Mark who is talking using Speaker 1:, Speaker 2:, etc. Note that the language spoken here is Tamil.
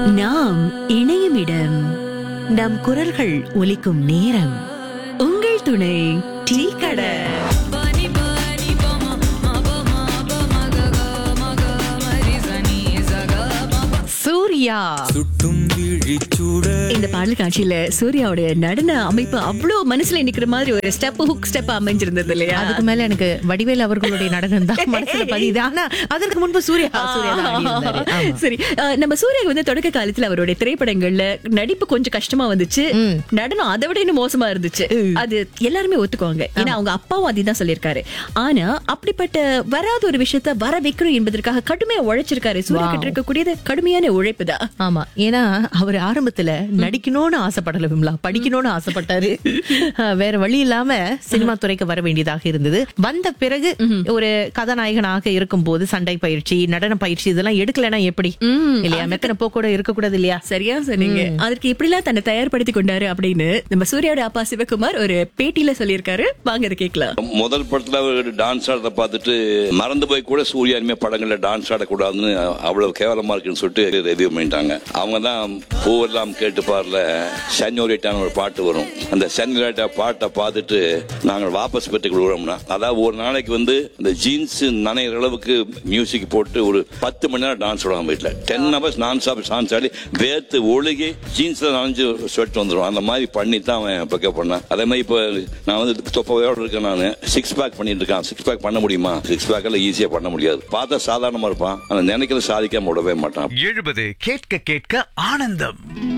Speaker 1: நாம் இணையும் இடம் நம் குரல்கள் ஒலிக்கும் நேரம் உங்கள் துணை டீ கடை சூர்யா
Speaker 2: சுட்டும் விழிச்சூட
Speaker 1: இந்த பாடல் காட்சியில சூர்யாவுடைய நடன அமைப்பு அவ்வளவு மனசுல நிக்கிற மாதிரி ஒரு ஸ்டெப் ஹுக் ஸ்டெப் அமைஞ்சிருந்தது இல்லையா
Speaker 3: அதுக்கு மேல எனக்கு வடிவேல் அவர்களுடைய நடனம் தான் மனசுல பதியுது ஆனா அதற்கு முன்பு சூர்யா சூர்யா தான் ஆடி இருந்தாரு. ஆமா.
Speaker 1: சரி அஹ், நம்ம சூர்யா வந்து தொடக்க காலத்துல அவருடைய திரைப்படங்கள்ல நடிப்பு கொஞ்சம் கஷ்டமா வந்துச்சு நடனம் அதை விட இன்னும் மோசமா இருந்துச்சு அது எல்லாருமே ஒத்துக்குவாங்க ஏன்னா அவங்க அப்பாவும் அதைதான் சொல்லியிருக்காரு ஆனா அப்படிப்பட்ட வராத ஒரு விஷயத்த வர வைக்கணும் என்பதற்காக கடுமையா உழைச்சிருக்காரு சூர்யா கிட்ட இருக்கக்கூடியது கடுமையான உழைப்பு தான்
Speaker 3: ஆமா ஏன்னா அவர் ஆரம்பத்துல நடிக்கணும்னு ஆசைப்படல விமலா படிக்கணும்னு ஆசைப்பட்டாரு அஹ் வேற வழி இல்லாம சினிமா துறைக்கு வர வேண்டியதாக இருந்தது வந்த பிறகு ஒரு கதாநாயகனாக இருக்கும் போது சண்டை பயிற்சி நடன பயிற்சி இதெல்லாம் எடுக்கலைன்னா எப்படி இல்லையா மெத்தனை போக்கூட இருக்கக்கூடாது இல்லையா
Speaker 1: சரியா சொன்னீங்க அதற்கு எப்படிலாம் தன்னை தயார்படுத்தி கொண்டாரு அப்படின்னு நம்ம சூர்யாவோட அப்பா சிவகுமார் ஒரு பேட்டியில சொல்லியிருக்காரு வாங்க அதை கேட்கலாம்
Speaker 4: முதல் படத்துல அவர் டான்ஸ் ஆடுறத பார்த்துட்டு மறந்து போய் கூட சூர்யா இனிமே படங்கள்ல டான்ஸ் ஆடக்கூடாதுன்னு அவ்வளவு கேவலமா இருக்குன்னு சொல்லிட்டு ரிவ்யூ பண்ணிட்டாங்க அவங்க தான் பூவெல்லாம் கேட்டு பாடல சன்யோரிட்டான ஒரு பாட்டு வரும் அந்த சன்யோரிட்டா பாட்டை பார்த்துட்டு நாங்கள் வாபஸ் பெற்று விடுறோம்னா அதாவது ஒரு நாளைக்கு வந்து இந்த ஜீன்ஸ் நனைகிற அளவுக்கு மியூசிக் போட்டு ஒரு பத்து மணி நேரம் டான்ஸ் ஆடுவாங்க வீட்டில் ten hours nonstop dance ஆடி வேர்த்து ஒழுகி ஜீன்ஸ்ல நனைஞ்சு ஸ்வெட் வந்துடும் அந்த மாதிரி பண்ணி தான் அவன் பிக்கப் பண்ணான் அதே மாதிரி இப்போ நான் வந்து தொப்பையோட இருக்கேன் நான் சிக்ஸ் பேக் பண்ணிட்டு இருக்கேன் சிக்ஸ் பேக் பண்ண முடியுமா சிக்ஸ் பேக் எல்லாம் ஈஸியா பண்ண முடியாது பார்த்தா சாதாரணமா இருப்பான் ஆனா நினைக்கிறது சாதிக்காம விடவே மாட்டான்
Speaker 2: எழுபது கேட்க கேட்க ஆனந்தம்